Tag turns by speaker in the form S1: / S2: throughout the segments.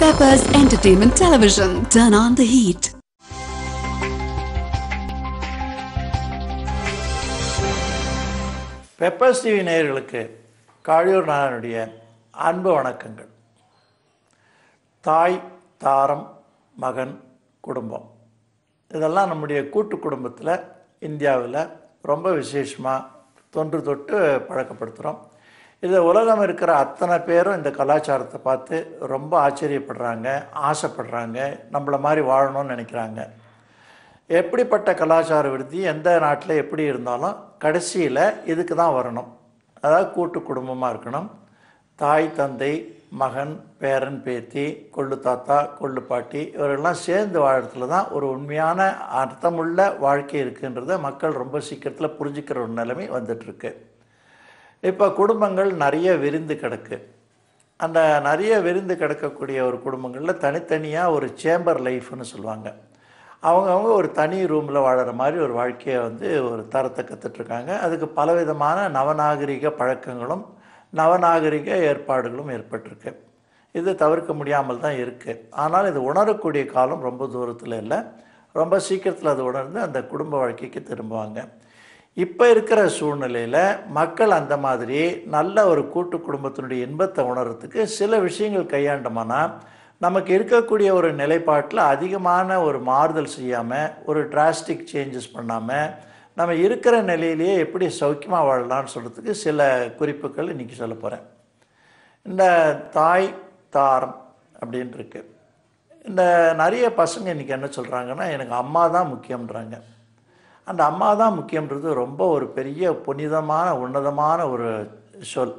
S1: Peppers Entertainment Television. Turn on the heat.
S2: Peppers TV நேயர்களுக்கு காழியூர் நாயனுடைய அன்பு வணக்கங்கள் தாய் தாரம் மகன் குடும்பம் இதெல்லாம் நம்முடைய கூட்டு குடும்பத்தில் இந்தியாவில் ரொம்ப விசேஷமாக தொன்று தொட்டு பழக்கப்படுத்துகிறோம் இது உலகம் இருக்கிற அத்தனை பேரும் இந்த கலாச்சாரத்தை பார்த்து ரொம்ப ஆச்சரியப்படுறாங்க ஆசைப்படுறாங்க நம்மளை மாதிரி வாழணும்னு நினைக்கிறாங்க எப்படிப்பட்ட கலாச்சார விருத்தி எந்த நாட்டில் எப்படி இருந்தாலும் கடைசியில் இதுக்கு தான் வரணும் அதாவது கூட்டு குடும்பமாக இருக்கணும் தாய் தந்தை மகன் பேரன் பேத்தி கொள்ளு தாத்தா கொள்ளு பாட்டி இவரெல்லாம் சேர்ந்து வாழறதுல தான் ஒரு உண்மையான அர்த்தமுள்ள வாழ்க்கை இருக்குன்றதை மக்கள் ரொம்ப சீக்கிரத்தில் புரிஞ்சுக்கிற ஒரு நிலைமை வந்துட்டுருக்கு இப்போ குடும்பங்கள் நிறைய விருந்து கிடக்கு அந்த நிறைய விருந்து கிடக்கக்கூடிய ஒரு குடும்பங்களில் தனித்தனியாக ஒரு சேம்பர் லைஃப்னு சொல்லுவாங்க அவங்கவுங்க ஒரு தனி ரூமில் வாழற மாதிரி ஒரு வாழ்க்கையை வந்து ஒரு தரத்தை கற்றுட்ருக்காங்க அதுக்கு பலவிதமான நவநாகரிக பழக்கங்களும் நவநாகரிக ஏற்பாடுகளும் ஏற்பட்டிருக்கு இது தவிர்க்க முடியாமல் தான் இருக்குது ஆனால் இது உணரக்கூடிய காலம் ரொம்ப தூரத்தில் இல்லை ரொம்ப சீக்கிரத்தில் அது உணர்ந்து அந்த குடும்ப வாழ்க்கைக்கு திரும்புவாங்க இப்போ இருக்கிற சூழ்நிலையில் மக்கள் அந்த மாதிரி நல்ல ஒரு கூட்டு குடும்பத்தினுடைய இன்பத்தை உணர்றதுக்கு சில விஷயங்கள் கையாண்டோம்னா நமக்கு இருக்கக்கூடிய ஒரு நிலைப்பாட்டில் அதிகமான ஒரு மாறுதல் செய்யாமல் ஒரு டிராஸ்டிக் சேஞ்சஸ் பண்ணாமல் நம்ம இருக்கிற நிலையிலேயே எப்படி சௌக்கியமாக வாழலாம்னு சொல்கிறதுக்கு சில குறிப்புகள் இன்றைக்கி சொல்ல போகிறேன் இந்த தாய் தாரம் அப்படின்னு இருக்கு இந்த நிறைய பசங்க இன்றைக்கி என்ன சொல்கிறாங்கன்னா எனக்கு அம்மா தான் முக்கியம்ன்றாங்க அந்த அம்மா தான் முக்கியன்றது ரொம்ப ஒரு பெரிய புனிதமான உன்னதமான ஒரு சொல்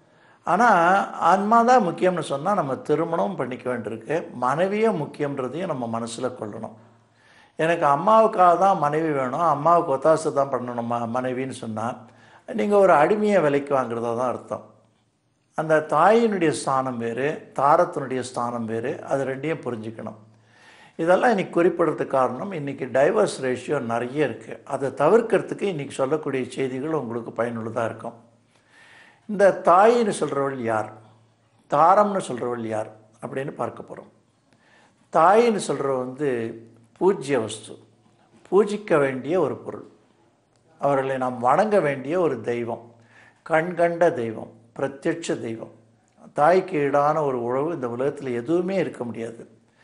S2: ஆனால் அம்மா தான் முக்கியம்னு சொன்னால் நம்ம திருமணம் பண்ணிக்க வேண்டியிருக்கு மனைவியும் முக்கியன்றதையும் நம்ம மனசில் கொள்ளணும் எனக்கு அம்மாவுக்காக தான் மனைவி வேணும் அம்மாவுக்கு ஒத்தாசை தான் பண்ணணும் ம மனைவின்னு சொன்னால் நீங்கள் ஒரு அடிமையை விலைக்கு வாங்குறதா தான் அர்த்தம் அந்த தாயினுடைய ஸ்தானம் வேறு தாரத்தினுடைய ஸ்தானம் வேறு அது ரெண்டையும் புரிஞ்சுக்கணும் இதெல்லாம் இன்றைக்கி குறிப்பிடுறதுக்கு காரணம் இன்றைக்கி டைவர்ஸ் ரேஷியோ நிறைய இருக்குது அதை தவிர்க்கிறதுக்கு இன்றைக்கி சொல்லக்கூடிய செய்திகள் உங்களுக்கு பயனுள்ளதாக இருக்கும் இந்த தாயின்னு சொல்கிறவள் யார் தாரம்னு சொல்கிறவள் யார் அப்படின்னு பார்க்க போகிறோம் தாயின்னு சொல்கிறவ வந்து பூஜ்ய வஸ்து பூஜிக்க வேண்டிய ஒரு பொருள் அவர்களை நாம் வணங்க வேண்டிய ஒரு தெய்வம் கண்கண்ட தெய்வம் பிரத்யட்ச தெய்வம் தாய்க்கு ஈடான ஒரு உழவு இந்த உலகத்தில் எதுவுமே இருக்க முடியாது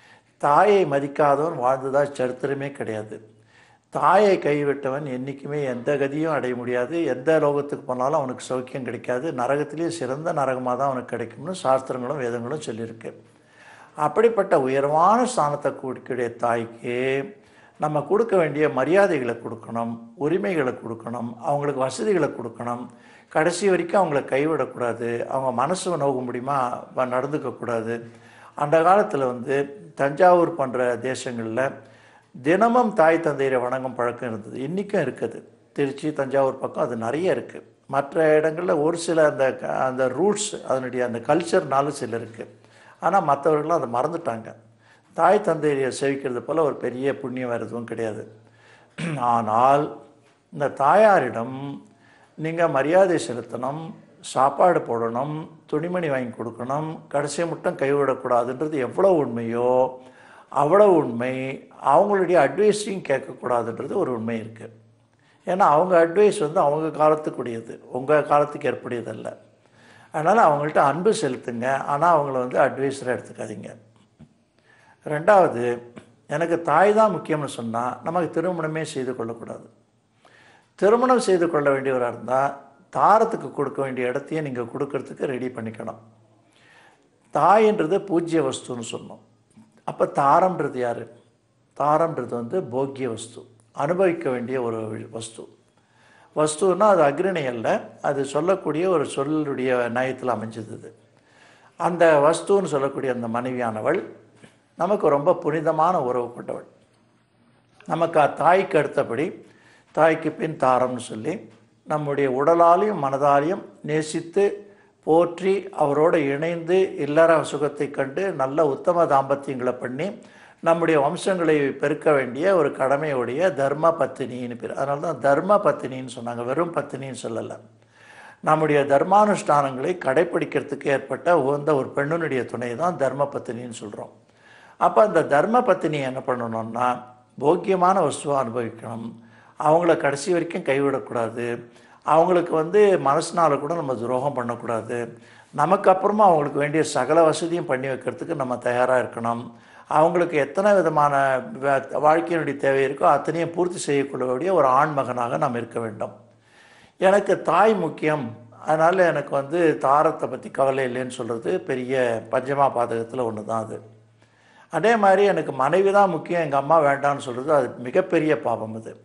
S2: தாயை மதிக்காதவன் வாழ்ந்ததா சரித்திரமே கிடையாது தாயை கைவிட்டவன் என்றைக்குமே எந்த கதியும் அடைய முடியாது எந்த லோகத்துக்கு போனாலும் அவனுக்கு சௌக்கியம் கிடைக்காது நரகத்திலேயே சிறந்த நரகமாக தான் அவனுக்கு கிடைக்கும்னு சாஸ்திரங்களும் வேதங்களும் சொல்லியிருக்கு அப்படிப்பட்ட உயர்வான ஸ்தானத்தை கொடுக்கக்கூடிய தாய்க்கு நம்ம கொடுக்க வேண்டிய மரியாதைகளை கொடுக்கணும் உரிமைகளை கொடுக்கணும் அவங்களுக்கு வசதிகளை கொடுக்கணும் கடைசி வரைக்கும் அவங்கள கைவிடக்கூடாது அவங்க மனசு நோக முடியுமா நடந்துக்கக்கூடாது அந்த காலத்தில் வந்து தஞ்சாவூர் போன்ற தேசங்களில் தினமும் தாய் தந்தையரை வணங்கும் பழக்கம் இருந்தது இன்றைக்கும் இருக்குது திருச்சி தஞ்சாவூர் பக்கம் அது நிறைய இருக்குது மற்ற இடங்களில் ஒரு சில அந்த அந்த ரூட்ஸ் அதனுடைய அந்த கல்ச்சர்னாலும் சில இருக்குது ஆனால் மற்றவர்களும் அதை மறந்துட்டாங்க தாய் தந்தையை சேவிக்கிறது போல் ஒரு பெரிய புண்ணியம் வேறு எதுவும் கிடையாது ஆனால் இந்த தாயாரிடம் நீங்கள் மரியாதை செலுத்தணும் சாப்பாடு போடணும் துணிமணி வாங்கி கொடுக்கணும் கடைசியை மட்டும் கைவிடக்கூடாதுன்றது எவ்வளோ உண்மையோ அவ்வளோ உண்மை அவங்களுடைய அட்வைஸையும் கேட்கக்கூடாதுன்றது ஒரு உண்மை இருக்குது ஏன்னா அவங்க அட்வைஸ் வந்து அவங்க காலத்துக்குரியது உங்கள் காலத்துக்கு ஏற்புடையதல்ல அதனால் அவங்கள்ட்ட அன்பு செலுத்துங்க ஆனால் அவங்கள வந்து அட்வைஸராக எடுத்துக்காதீங்க ரெண்டாவது எனக்கு தாய் தான் முக்கியம்னு சொன்னால் நமக்கு திருமணமே செய்து கொள்ளக்கூடாது திருமணம் செய்து கொள்ள வேண்டியவராக இருந்தால் தாரத்துக்கு கொடுக்க வேண்டிய இடத்தையும் நீங்கள் கொடுக்கறதுக்கு ரெடி பண்ணிக்கணும் தாயின்றது பூஜ்ய வஸ்துன்னு சொன்னோம் அப்போ தாரம்ன்றது யார் தாரம்ன்றது வந்து போக்கிய வஸ்து அனுபவிக்க வேண்டிய ஒரு வஸ்து வஸ்துன்னா அது அக்ரிணை அல்ல அது சொல்லக்கூடிய ஒரு சொல்லுடைய நயத்தில் அமைஞ்சது அந்த வஸ்துன்னு சொல்லக்கூடிய அந்த மனைவியானவள் நமக்கு ரொம்ப புனிதமான உறவு கொண்டவள் நமக்கு தாய்க்கு அடுத்தபடி தாய்க்கு பின் தாரம்னு சொல்லி நம்முடைய உடலாலையும் மனதாலையும் நேசித்து போற்றி அவரோடு இணைந்து இல்லற சுகத்தை கண்டு நல்ல உத்தம தாம்பத்தியங்களை பண்ணி நம்முடைய வம்சங்களை பெருக்க வேண்டிய ஒரு கடமையுடைய தர்ம பத்தினின்னு பேர் அதனால தான் தர்ம பத்தினின்னு சொன்னாங்க வெறும் பத்தினின்னு சொல்லலை நம்முடைய தர்மானுஷ்டானங்களை கடைப்பிடிக்கிறதுக்கு ஏற்பட்ட உகந்த ஒரு பெண்ணினுடைய துணை தான் தர்ம பத்தினின்னு சொல்கிறோம் அப்போ அந்த தர்ம பத்தினி என்ன பண்ணணும்னா போக்கியமான வஸ்துவை அனுபவிக்கணும் அவங்கள கடைசி வரைக்கும் கைவிடக்கூடாது அவங்களுக்கு வந்து மனசுனால கூட நம்ம துரோகம் பண்ணக்கூடாது நமக்கு அப்புறமா அவங்களுக்கு வேண்டிய சகல வசதியும் பண்ணி வைக்கிறதுக்கு நம்ம தயாராக இருக்கணும் அவங்களுக்கு எத்தனை விதமான வ- வாழ்க்கையினுடைய தேவை இருக்கோ அத்தனையும் பூர்த்தி செய்யக்கூடிய ஒரு ஆண் மகனாக நாம் இருக்க வேண்டும் எனக்கு தாய் முக்கியம் அதனால் எனக்கு வந்து தாரத்தை பற்றி கவலை இல்லைன்னு சொல்கிறது பெரிய பஞ்சமா பாதகத்தில் ஒன்று தான் அது அதே மாதிரி எனக்கு மனைவி தான் முக்கியம் எங்கள் அம்மா வேண்டாம்னு சொல்கிறது அது மிகப்பெரிய பாவம் அது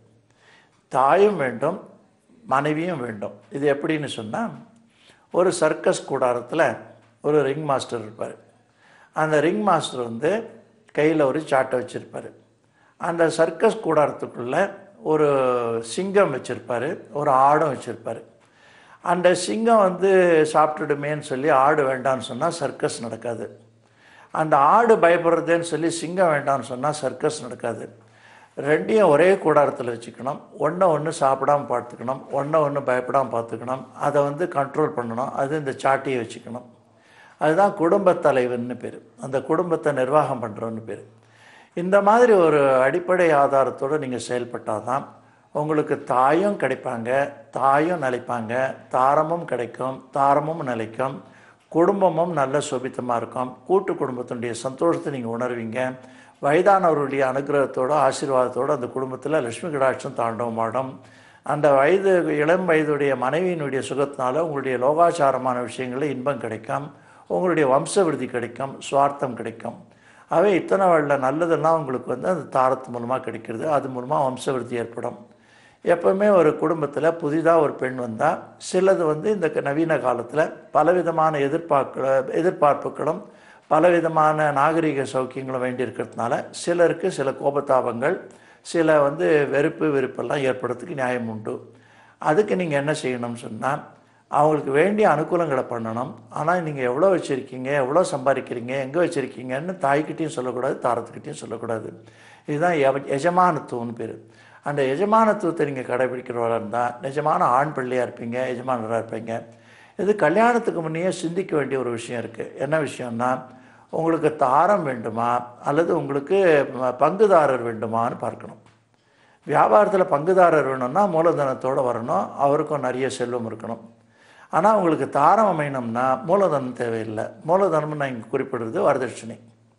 S2: தாயும் வேண்டும் மனைவியும் வேண்டும் இது எப்படின்னு சொன்னால் ஒரு சர்க்கஸ் கூடாரத்தில் ஒரு ரிங் மாஸ்டர் இருப்பார் அந்த ரிங் மாஸ்டர் வந்து கையில் ஒரு சாட்டை வச்சுருப்பார் அந்த சர்க்கஸ் கூடாரத்துக்குள்ளே ஒரு சிங்கம் வச்சுருப்பார் ஒரு ஆடும் வச்சுருப்பார் அந்த சிங்கம் வந்து சாப்பிட்டுடுமேன்னு சொல்லி ஆடு வேண்டாம்னு சொன்னால் சர்க்கஸ் நடக்காது அந்த ஆடு பயப்படுறதேன்னு சொல்லி சிங்கம் வேண்டாம்னு சொன்னால் சர்க்கஸ் நடக்காது ரெண்டையும் ஒரே கூடாரத்தில் வச்சுக்கணும் ஒன்றை ஒன்று சாப்பிடாம பார்த்துக்கணும் ஒன்றை ஒன்று பயப்படாமல் பார்த்துக்கணும் அதை வந்து கண்ட்ரோல் பண்ணணும் அது இந்த சாட்டியை வச்சுக்கணும் அதுதான் குடும்பத் தலைவன்னு பேர் அந்த குடும்பத்தை நிர்வாகம் பண்ணுறோன்னு பேர் இந்த மாதிரி ஒரு அடிப்படை ஆதாரத்தோடு நீங்கள் செயல்பட்டால் தான் உங்களுக்கு தாயும் கிடைப்பாங்க தாயும் நிலைப்பாங்க தாரமும் கிடைக்கும் தாரமும் நிலைக்கும் குடும்பமும் நல்ல சுபித்தமாக இருக்கும் கூட்டு குடும்பத்தினுடைய சந்தோஷத்தை நீங்கள் உணர்வீங்க வயதானவருடைய அனுகிரகத்தோட ஆசீர்வாதத்தோடு அந்த குடும்பத்தில் லட்சுமி கடாட்சம் தாண்டவம் ஆடும் அந்த வயது இளம் வயதுடைய மனைவியினுடைய சுகத்தினால உங்களுடைய லோகாச்சாரமான விஷயங்களில் இன்பம் கிடைக்கும் உங்களுடைய வம்ச விருத்தி கிடைக்கும் சுவார்த்தம் கிடைக்கும் அவை இத்தனை வழியில் நல்லதெல்லாம் உங்களுக்கு வந்து அந்த தாரத்து மூலமாக கிடைக்கிறது அது மூலமாக வம்ச விருத்தி ஏற்படும் எப்பவுமே ஒரு குடும்பத்தில் புதிதாக ஒரு பெண் வந்தால் சிலது வந்து இந்த க- நவீன காலத்தில் பலவிதமான எதிர்பார்க்க எதிர்பார்ப்புகளும் பலவிதமான நாகரிக சௌக்கியங்களும் வேண்டி இருக்கிறதுனால சிலருக்கு சில கோபதாபங்கள் சில வந்து வெறுப்பு வெறுப்பெல்லாம் ஏற்படுறதுக்கு நியாயம் உண்டு அதுக்கு நீங்கள் என்ன செய்யணும்னு சொன்னால் அவங்களுக்கு வேண்டிய அனுகூலங்களை பண்ணணும் ஆனால் நீங்கள் எவ்வளோ வச்சுருக்கீங்க எவ்வளோ சம்பாதிக்கிறீங்க எங்கே வச்சுருக்கீங்கன்னு தாய்கிட்டையும் சொல்லக்கூடாது தாரத்துக்கிட்டையும் சொல்லக்கூடாது இதுதான் எவ எஜமானத்துவம்னு பேர் அந்த எஜமானத்துவத்தை நீங்கள் கடைபிடிக்கிறவராக இருந்தால் நிஜமான ஆண் பிள்ளையாக இருப்பீங்க எஜமானராக இருப்பீங்க இது கல்யாணத்துக்கு முன்னையே சிந்திக்க வேண்டிய ஒரு விஷயம் இருக்குது என்ன விஷயம்னா உங்களுக்கு தாரம் வேண்டுமா அல்லது உங்களுக்கு ப- பங்குதாரர் வேண்டுமான்னு பார்க்கணும் வியாபாரத்தில் பங்குதாரர் வேணும்னா மூலதனத்தோடு வரணும் அவருக்கும் நிறைய செல்வம் இருக்கணும் ஆனால் உங்களுக்கு தாரம் அமையணும்னா மூலதனம் தேவையில்லை மூலதனம்னு நான் இங்கே குறிப்பிடுறது வரதட்சணை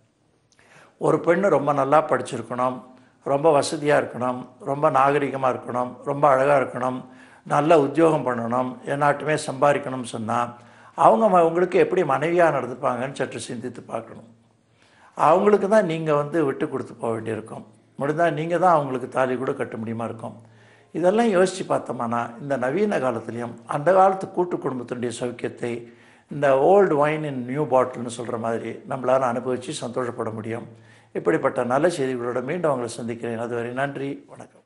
S2: ஒரு பெண்ணு ரொம்ப நல்லா படிச்சிருக்கணும் ரொம்ப வசதியாக இருக்கணும் ரொம்ப நாகரிகமாக இருக்கணும் ரொம்ப அழகாக இருக்கணும் நல்ல உத்தியோகம் பண்ணணும் எந்நாட்டுமே சம்பாதிக்கணும்னு சொன்னால் அவங்க ம- உங்களுக்கு எப்படி மனைவியாக நடந்துப்பாங்கன்னு சற்று சிந்தித்து பார்க்கணும் அவங்களுக்கு தான் நீங்கள் வந்து விட்டு கொடுத்து போக வேண்டியிருக்கும் முடிந்தால் நீங்கள் தான் அவங்களுக்கு தாலி கூட கட்ட முடியுமா இருக்கும் இதெல்லாம் யோசித்து பார்த்தோம்னா இந்த நவீன காலத்துலேயும் அந்த காலத்து கூட்டு குடும்பத்தினுடைய சௌக்கியத்தை இந்த ஓல்டு வைன் இன் நியூ பாட்டில்னு சொல்கிற மாதிரி நம்மளால் அனுபவித்து சந்தோஷப்பட முடியும் இப்படிப்பட்ட நல்ல செய்திகளோட மீண்டும் அவங்களை சந்திக்கிறேன் அதுவரை நன்றி வணக்கம்